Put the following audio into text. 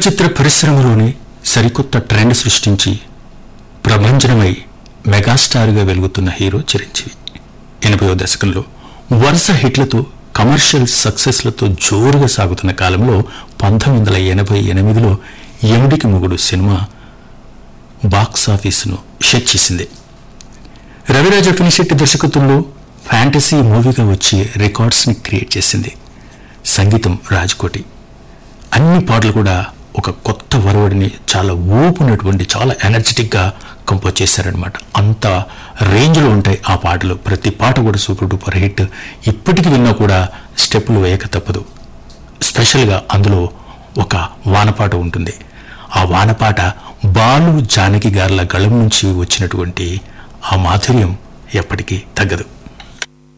చలనచిత్ర పరిశ్రమలోని సరికొత్త ట్రెండ్ సృష్టించి ప్రభంజనమై మెగాస్టార్గా వెలుగుతున్న హీరో చిరంజీవి ఎనభైవ దశకంలో వరుస హిట్లతో కమర్షియల్ సక్సెస్లతో జోరుగా సాగుతున్న కాలంలో పంతొమ్మిది వందల ఎనభై ఎనిమిదిలో ఎముడికి మొగుడు సినిమా బాక్స్ ఆఫీసును షెక్ చేసింది రవిరాజ ఫినిషెట్టి దర్శకత్వంలో ఫ్యాంటసీ మూవీగా వచ్చి రికార్డ్స్ని క్రియేట్ చేసింది సంగీతం రాజ్కోటి అన్ని పాటలు కూడా ఒక కొత్త వరవడిని చాలా ఊపునటువంటి చాలా ఎనర్జెటిక్గా కంపోజ్ చేశారనమాట అంత రేంజ్లో ఉంటాయి ఆ పాటలు ప్రతి పాట కూడా సూపర్ డూపర్ హిట్ ఇప్పటికి విన్నా కూడా స్టెప్పులు వేయక తప్పదు స్పెషల్గా అందులో ఒక వానపాట ఉంటుంది ఆ వానపాట బాలు జానకి గార్ల గళం నుంచి వచ్చినటువంటి ఆ మాధుర్యం ఎప్పటికీ తగ్గదు